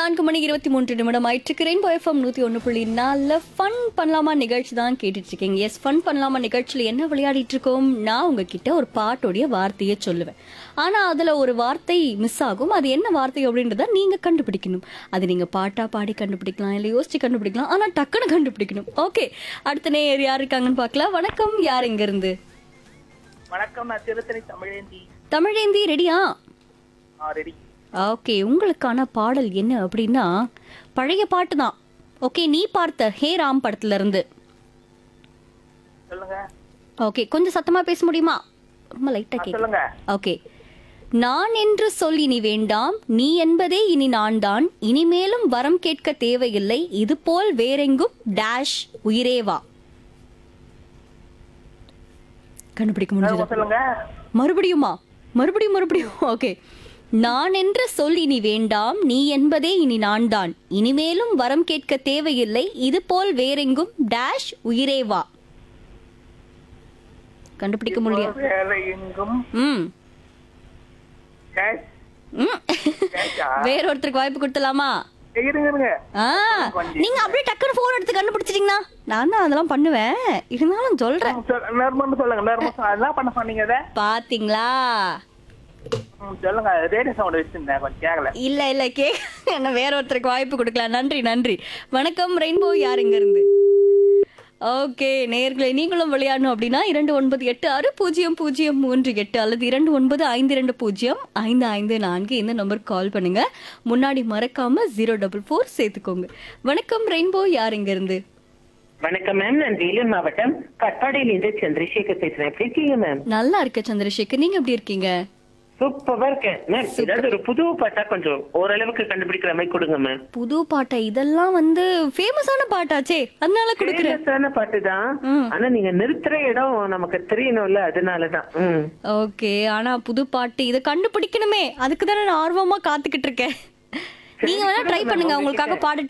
நான்கு மணி இருபத்தி மூன்று நிமிடம் ஆயிட்டு ரெயின்போ எஃப்எம் நூத்தி ஒன்று புள்ளி நாலுல ஃபன் பண்ணலாமா நிகழ்ச்சி தான் கேட்டுட்டு இருக்கீங்க எஸ் ஃபன் பண்ணலாமா நிகழ்ச்சியில என்ன விளையாடிட்டு இருக்கோம் நான் உங்ககிட்ட ஒரு பாட்டோடைய வார்த்தையை சொல்லுவேன் ஆனா அதுல ஒரு வார்த்தை மிஸ் ஆகும் அது என்ன வார்த்தை அப்படின்றத நீங்க கண்டுபிடிக்கணும் அது நீங்க பாட்டா பாடி கண்டுபிடிக்கலாம் இல்ல யோசிச்சு கண்டுபிடிக்கலாம் ஆனா டக்குன்னு கண்டுபிடிக்கணும் ஓகே அடுத்த நேர் யார் இருக்காங்கன்னு பார்க்கலாம் வணக்கம் யார் இங்க இருந்து வணக்கம் நான் திருத்தணி தமிழேந்தி தமிழேந்தி ரெடியா ரெடி ஓகே உங்களுக்கான பாடல் என்ன அப்படின்னா பழைய பாட்டு தான் ஓகே நீ பார்த்த ஹே ராம் படத்துல இருந்து சொல்லுங்க ஓகே கொஞ்சம் சத்தமா பேச முடியுமா ரொம்ப லைட்டா ஆ, கேட்க சொல்லுங்க ஓகே நான் என்று சொல் இனி வேண்டாம் நீ என்பதே இனி நான் தான் இனிமேலும் வரம் கேட்க தேவையில்லை இது போல் வேறெங்கும் டேஷ் உயிரே வா கண்டுபிடிக்க முடிஞ்சது மறுபடியும் சொல்லுங்க மறுபடியுமா மறுபடியும் மறுபடியும் ஓகே நான் என்ற சொல் இனி வேண்டாம் நீ என்பதே இனி நான் தான் இனிமேலும் வரம் கேட்க தேவையில்லை இது போல் வேறெங்கும் டேஷ் உயிரே வா கண்டுபிடிக்க முடியாது வேலை எங்கும் ம் கேஷ் ம். கேஷா வேற ஒருத்தருக்கு வாய்ப்பு கொடுத்தலாமா இருங்க இருங்க ஆ நீங்க அப்படியே டக்குனு போன் எடுத்து கண்டுபிடிச்சிட்டீங்கன்னா நான் தான் அதெல்லாம் பண்ணுவேன் இருந்தாலும் சொல்றேன் ம், சொல்- நேர்மன்னு சொல்லுங்க நேர்ம சொல்லுங்க என்ன பண்ண சொன்னீங்க அதை பாத்தீங்களா ம், சொல்லுங்க ரேடியோ சவுண்ட் வச்சிருந்தேன் கொஞ்சம் கேட்கல இல்ல இல்ல கே என்ன வேற ஒருத்தருக்கு வாய்ப்பு கொடுக்கலாம் நன்றி நன்றி வணக்கம் ரெயின்போ யார் இங்க இருந்து ஓகே நேயர்களை நீங்களும் விளையாடணும் அப்படின்னா இரண்டு ஒன்பது எட்டு ஆறு பூஜ்ஜியம் பூஜ்ஜியம் மூன்று எட்டு அல்லது இரண்டு ஒன்பது ஐந்து இரண்டு பூஜ்ஜியம் ஐந்து ஐந்து நான்கு இந்த நம்பருக்கு கால் பண்ணுங்க முன்னாடி மறக்காம ஜீரோ டபுள் ஃபோர் சேர்த்துக்கோங்க வணக்கம் ரெயின்போ யார் இங்க இருந்து வணக்கம் மேம் நான் வேலூர் மாவட்டம் கட்பாடியிலிருந்து சந்திரசேகர் பேசுறேன் எப்படி இருக்கீங்க மேம் நல்லா இருக்க சந்திரசேகர் நீங்க எப்படி இருக்கீங்க சூப்பரா இருக்கேன் மேம் ஏதாவது ஒரு புது பாட்டா கொஞ்சம் ஓரளவுக்கு கண்டுபிடிக்கிற மாதிரி கொடுங்க மேம் புது பாட்டை இதெல்லாம் வந்து ஃபேமஸான பாட்டாச்சே அதனால கொடுக்குறேன் ஃபேமஸான பாட்டு தான் ம். ஆனா நீங்க நிறுத்துற இடம் நமக்கு தெரியணும்ல அதனாலதான் ம் ஓகே ஆனா புது பாட்டு இதை கண்டுபிடிக்கணுமே அதுக்கு தானே நான் ஆர்வமா காத்துக்கிட்டு இருக்கேன் நீங்க வேணா ட்ரை பண்ணுங்க உங்களுக்காக பாடிட்டு